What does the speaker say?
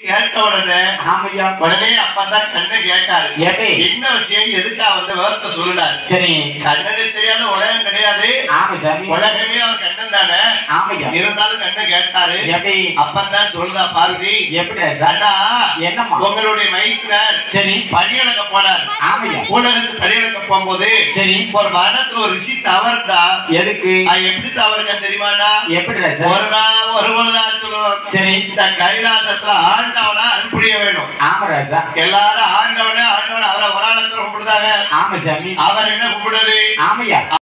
கேட்ட உடனே ஆமையா உடனே அப்பதான் கண்ணை கேட்டாரு எப்படி என்ன விஷயம் எதுக்கா வந்து விவரத்தை சொல்லுனாரு சரி கண்ணனே தெரியாத உலகம் கிடையாது ஆமா சாமி உலகமே அவர் கண்ணன் தானே ஆமையா இருந்தாலும் கண்ணை கேட்டாரு எப்படி அப்பந்தான் சொல்லுதா பார்வதி எப்படி சார் அண்ணா என்னம்மா உங்களுடைய மைத்தினர் சரி பணியளக்க போனார் ஆமையா ஊழலுக்கு பணியளக்க போகும்போது சரி ஒரு மரணத்துல ஒரு ரிஷி தவறுதா எதுக்கு அது எப்படி தவறுங்க தெரியுமாண்ணா எப்படி சார் ஒரு நாள் ஒரு பொழுதான் சொல்லுவோம் சரி இந்த கைலாசத்துல ஆண்டவனா அன்புடைய வேணும் ஆமா ராசா எல்லாரும் ஆண்டவனே ஆண்டவன் அவரை ஒரு ஆளத்துல கும்பிடுதாங்க ஆமா சாமி அவர் என்ன கும்பிடுறது ஆமையா